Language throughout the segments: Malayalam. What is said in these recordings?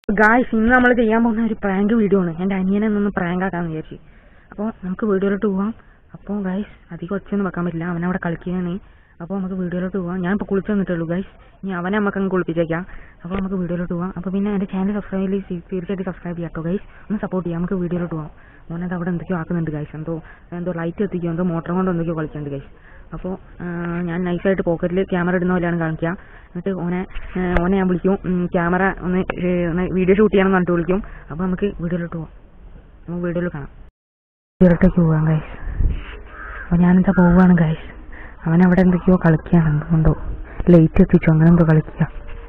ഗായ്സ് ഇന്ന് നമ്മൾ ചെയ്യാൻ പോകുന്ന ഒരു പ്രാങ്ക് വീഡിയോ ആണ് എൻ്റെ അനിയനെ നിന്ന് പ്രാങ്ക് ആക്കാന്ന് വിചാരിച്ചു അപ്പോൾ നമുക്ക് വീഡിയോയിലോട്ട് പോവാം അപ്പോൾ ഗായ്സ് അധികം ഒച്ചയൊന്നും വെക്കാൻ പറ്റില്ല അവനവിടെ കളിക്കുകയാണ് അപ്പോൾ നമുക്ക് വീഡിയോയിലോട്ട് പോവാം ഞാൻ ഇപ്പോൾ കുളിച്ച് വന്നിട്ടുള്ളൂ ഗായ്സ് ഇനി അവനെ നമുക്ക് അങ്ങ് കുളിപ്പിച്ചേക്കാം അപ്പോൾ നമുക്ക് വീഡിയോയിലോട്ട് പോവാം അപ്പോൾ പിന്നെ എൻ്റെ ചാനൽ സബ്സ്ക്രൈബ് ചെയ്ത് തീർച്ചയായിട്ടും സബ്സ്ക്രൈബ് ചെയ്യാം കേട്ടോ ഗൈസ് ഒന്ന് സപ്പോർട്ട് ചെയ്യാം നമുക്ക് വീഡിയോയിലോട്ട് പോവാം മോനത് അവിടെ എന്തൊക്കെയോ ആക്കുന്നുണ്ട് ഗൈസ് എന്തോ എന്തോ ലൈറ്റ് എത്തിക്കോ എന്തോ മോട്ടർ കൊണ്ട് എന്തൊക്കെയോ കളിക്കുന്നുണ്ട് ഗൈസ് അപ്പോൾ ഞാൻ നൈസായിട്ട് പോക്കറ്റിൽ ക്യാമറ ഇടുന്ന പോലെയാണ് കാണിക്കുക എന്നിട്ട് ഓനെ ആ, ഓനെ ഞാൻ വിളിക്കും ക്യാമറ ഒന്ന് ഏ, ഒന്ന് വീഡിയോ ഷൂട്ട് ചെയ്യണം എന്ന് പറഞ്ഞിട്ട് വിളിക്കും അപ്പോൾ നമുക്ക് വീഡിയോയിലോട്ട് പോവാം നമുക്ക് വീഡിയോയിൽ കാണാം വീഡിയോയിലോട്ടേക്ക് പോവാം ഗൈസ് അപ്പോൾ ഞാനെന്താ പോവുകയാണ് ഗൈസ് അവൻ അവിടെ എന്തൊക്കെയോ കളിക്കുകയാണ് എന്തുകൊണ്ടോ ലൈറ്റ് എത്തിച്ചു അങ്ങനെ എന്തോ കളിക്കുക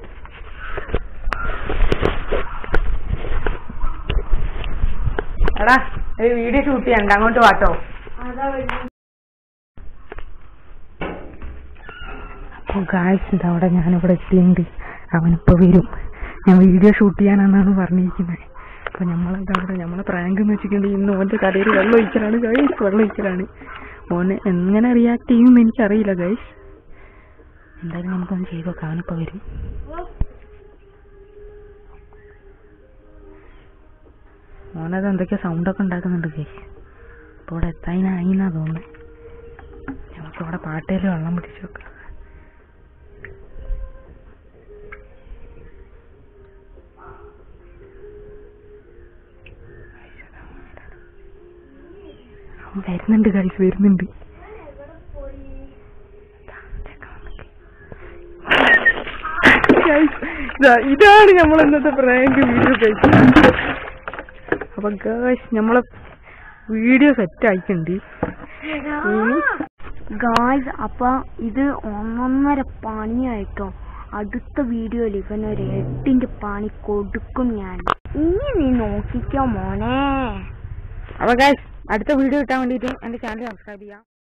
എടാ ഒരു വീഡിയോ ഷൂട്ട് ചെയ്യണ്ട അങ്ങോട്ട് വാട്ടോ അപ്പോൾ ഗായ്സ് ഇതാ അവിടെ ഞാനിവിടെ എത്തിയിട്ടുണ്ട് അവനിപ്പോൾ വരും ഞാൻ വീഡിയോ ഷൂട്ട് ചെയ്യാനാണെന്നാണ് പറഞ്ഞിരിക്കുന്നത് അപ്പോൾ നമ്മളെന്താ അവിടെ നമ്മളെ പ്രാങ്ക് എന്ന് വെച്ചിട്ടുണ്ടെങ്കിൽ ഇന്ന് ഓൻ്റെ കടയിൽ വെള്ളം ഒഴിക്കലാണ് ഗൈസ് വെള്ളം ഒഴിക്കലാണ് മോനെ എങ്ങനെ റിയാക്ട് ചെയ്യുമെന്ന് എനിക്കറിയില്ല ഗൈസ് എന്തായാലും നമുക്കൊന്ന് ചെയ്ത് നോക്കാം അവനിപ്പോൾ വരും മോനത് എന്തൊക്കെയോ സൗണ്ടൊക്കെ ഉണ്ടാക്കുന്നുണ്ട് ഗൈസ് അപ്പോൾ ഇവിടെ എത്താനായി എന്നാ തോന്നുന്നത് നമുക്ക് അവിടെ പാട്ടയിൽ വെള്ളം പിടിച്ചു വെക്കാം അവൻ വരുന്നുണ്ട് ഗൈസ് വരുന്നുണ്ട് Guys, ഇതാ, ഇതാണ് നമ്മൾ ഇന്നത്തെ പ്രാങ്ക് വീഡിയോ കഴിച്ചത് അപ്പൊ ഗായ്സ് നമ്മളെ വീഡിയോ സെറ്റ് ആയിട്ടുണ്ട് ഇനി ഗായ്സ് അപ്പൊ ഇത് ഒന്നൊന്നര പണിയായിട്ടോ അടുത്ത വീഡിയോയിൽ ഇവനൊരു എട്ടിന്റെ പണി കൊടുക്കും ഞാൻ ഇനി നീ നോക്കിക്കോ മോനെ അപ്പൊ ഗായ്സ് അടുത്ത വീഡിയോ കിട്ടാൻ വേണ്ടിയിട്ട് എന്റെ ചാനൽ സബ്സ്ക്രൈബ് ചെയ്യാം